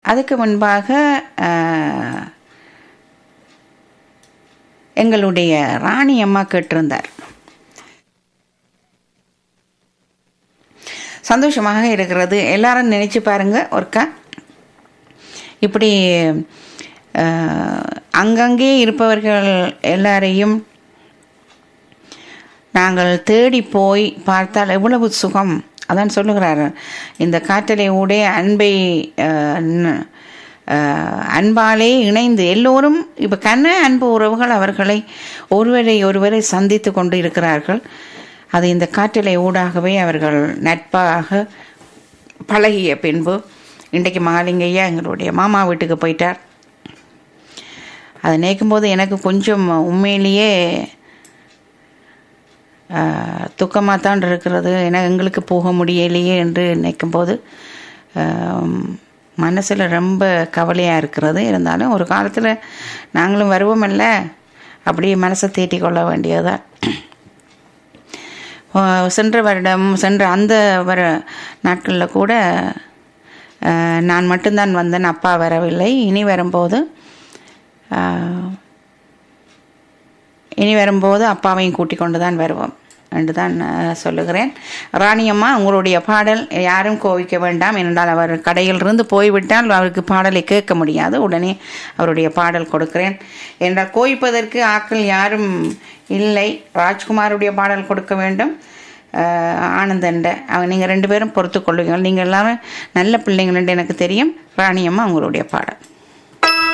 அதுக்கு முன்பாக அஹ், எங்களுடைய ராணி அம்மா கேட்டிருந்தார் சந்தோஷமாக இருக்கிறது எல்லாரும் நினைச்சு பாருங்க ஒருக்கா இப்படி அஹ், அங்கங்கே இருப்பவர்கள் எல்லாரையும் நாங்கள் தேடி போய் பார்த்தால் எவ்வளவு சுகம் அதான் சொல்லுகிறார் இந்த காற்றலை ஊடே அன்பை அஹ், ந- அஹ், அன்பாலே இணைந்து எல்லோரும் இப்போ கண்ண அன்பு உறவுகள் அவர்களை ஒருவரை ஒருவரை சந்தித்து கொண்டு இருக்கிறார்கள் அது இந்த காற்றலை ஊடாகவே அவர்கள் நட்பாக பழகிய பின்பு இன்றைக்கு மகாலிங்கையா எங்களுடைய மாமா வீட்டுக்கு போயிட்டார் அதை நினைக்கும்போது எனக்கு கொஞ்சம் உண்மையிலேயே துக்கமாக தான் இருக்கிறது ஏன்னா எங்களுக்கு போக முடியலையே என்று நினைக்கும்போது மனசில் ரொம்ப கவலையாக இருக்கிறது இருந்தாலும் ஒரு காலத்தில் நாங்களும் வருவோமல்ல அப்படியே மனசை தேட்டி கொள்ள வேண்டியதுதான் அஹ் சென்ற வருடம் சென்ற அந்த வர நாட்களில் கூட அஹ், நான் மட்டும்தான் வந்தேன் அப்பா வரவில்லை இனி வரும்போது அஹ், இனி வரும்போது அப்பாவையும் கூட்டிக் கொண்டு தான் வருவோம் என்று தான் அஹ், சொல்லுகிறேன் ராணியம்மா உங்களுடைய பாடல் யாரும் கோவிக்க வேண்டாம் ஏனென்றால் அவர் கடையிலிருந்து போய்விட்டால் அவருக்கு பாடலை கேட்க முடியாது உடனே அவருடைய பாடல் கொடுக்கிறேன் என்றால் கோவிப்பதற்கு ஆட்கள் யாரும் இல்லை ராஜ்குமாருடைய பாடல் கொடுக்க வேண்டும் அஹ், ஆனந்தண்ட அவங்க நீங்கள் ரெண்டு பேரும் பொறுத்து கொள்ளுங்கள் நீங்கள் எல்லாரும் நல்ல பிள்ளைங்கள் என்று எனக்கு தெரியும் ராணியம்மா உங்களுடைய பாடல்